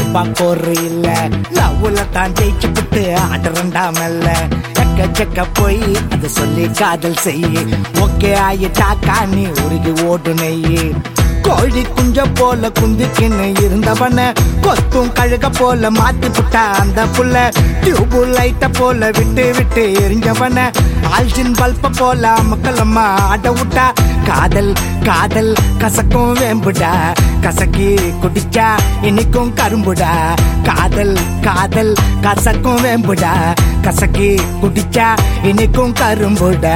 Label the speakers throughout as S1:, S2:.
S1: பாக்கோரு இல்ல லவ்ல தான் ஜெயிச்சு புட்டு ஆடுறண்டா மெல்ல எக்கச்சக்க போய் அது சொல்லி காதல் செய்ய ஓகே ஆயிட்டாக்கா நீ உருகி ஓடு நெய்யி கோழி குஞ்ச போல குந்திக்கின்னு இருந்தவன கொத்தும் கழுக போல மாத்தி புட்டா அந்த புள்ள டியூபு லைட்ட போல விட்டு விட்டு எரிஞ்சவன ஆல்ஜின் பல்ப போல மக்களம்மா ஆட விட்டா காதல் காதல் கசக்கும் வேம்புடா கசக்கி குடிச்சா இன்னைக்கும் கரும்புடா காதல் காதல் கசக்கும் வேம்புடா கசக்கி குடிச்சா இன்னைக்கும் கரும்புடா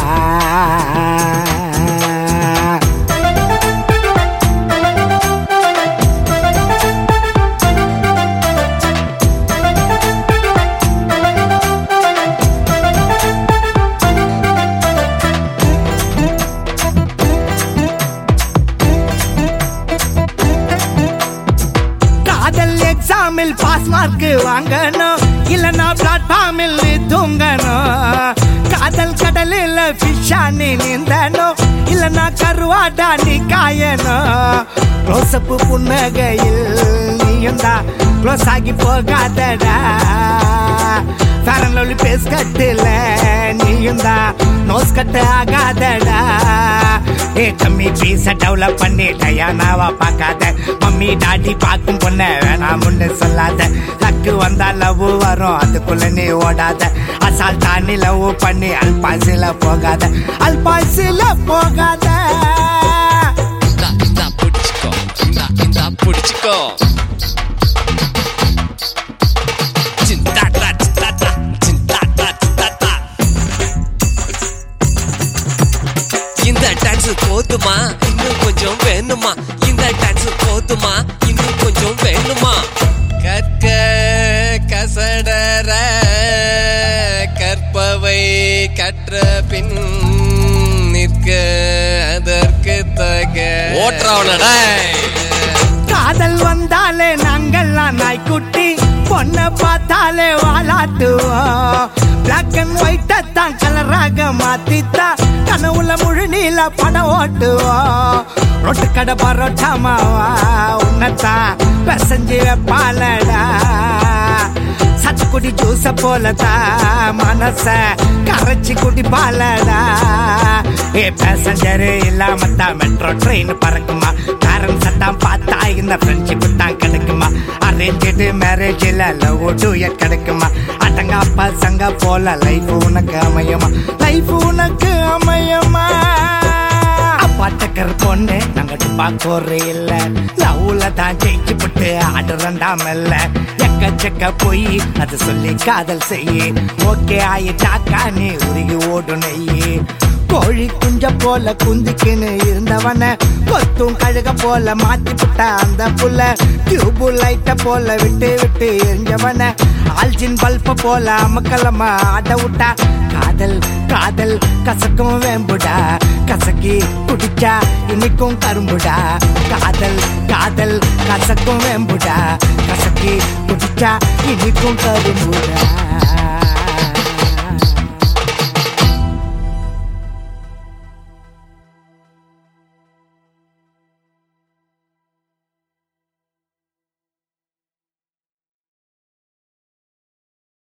S1: காதல் எக்ஸாமில் பாஸ் மார்க் வாங்கணும் இல்லனா பிளாட்ஃபார்மில் நீ தூங்கணும் காதல் கடலில் ஃபிஷ்ஷா நீ நீந்தணும் இல்லனா கருவாடா நீ காயணும் ரோசப்பு புன்னகையில் நீயும் தான் க்ளோஸ் ஆகி போகாதடா ஃபேரன் பேஸ் கட்டில நீயும் தான் நோஸ் கட்டு ஆகாதடா ஏ கம்மி பீஸ டெவலப் பண்ணி டயானாவா பார்க்காத மம்மி டாடி பார்க்கும் பொண்ண வேணாம்னு சொல்லாத லக்கு வந்தா லவ் வரும் அதுக்குள்ள நீ ஓடாத அசால் தாண்டி லவ் பண்ணி அல்பாசில போகாத அல்பாசில போகாத
S2: இந்தா இந்தா பிடிச்சிக்கோ இந்தா இந்தா பிடிச்சிக்கோ சிந்தாட்டா சிந்தாட்டா சிந்தாட்டா சிந்தாட்டா இந்த டான்ஸ் போதுமா இன்னும் கொஞ்சம் வேணுமா இந்த டான்ஸ் போதுமா இன்னும் கொஞ்சம் வேணுமா கற்க கசடர கற்பவை கற்ற பின் நிற்க அதற்கு தக ஓட்டுறவனடா
S1: காதல் வந்தாலே நாங்கெல்லாம் நாய்க்குட்டி பொண்ணை பார்த்தாலே வாலாட்டுவோம் பிளாக் அண்ட் ஒயிட்ட தான் கலராக மாத்தித்தா கனவுல முழு நீல படம் ஓட்டுவோம் ரொட்டு கடை பரோட்டா மாவா உன்னத்தான் பெசஞ்சு வைப்பாலடா சத்துக்குடி ஜூஸ போலதான் மனச கரைச்சி குடிப்பாலடா ஏ பேசஞ்சர் இல்லாம தான் மெட்ரோ ட்ரெயின் பறக்குமா காரன் சட்டம் பார்த்தா இந்த ஃப்ரெண்ட்ஷிப் தான் கிடைக்குமா அரேஞ்சு மேரேஜில் லவ் டூயட் கிடைக்குமா அட்டங்க அப்பா சங்க போல லைஃப் உனக்கு அமையுமா லைஃப் உனக்கு அமையுமா பாட்டக்கர் பொண்ணு நாங்க பாக்கோரு இல்ல லவ்ல தான் ஜெயிச்சு புட்டு ஆடுறண்டா மெல்ல எக்கச்சக்க போய் அது சொல்லி காதல் செய்ய ஓகே ஆயிட்டாக்கா நீ உருகி ஓடு நெய்யி கோழி குஞ்ச போல குந்திக்கின்னு இருந்தவன கொத்தும் கழுக போல மாத்தி புட்டா அந்த புள்ள டியூபு லைட்ட போல விட்டு விட்டு எரிஞ்சவன ஆல்ஜின் பல்ப போல அமக்கலமா ஆட விட்டா காதல் காதல் கசக்கும் வேம்புடா கசக்கி குடிச்சா இன்னைக்கும் கரும்புடா காதல் காதல் கசக்கும் வேம்புடா கசக்கி குடிச்சா இன்னைக்கும் கரும்புடா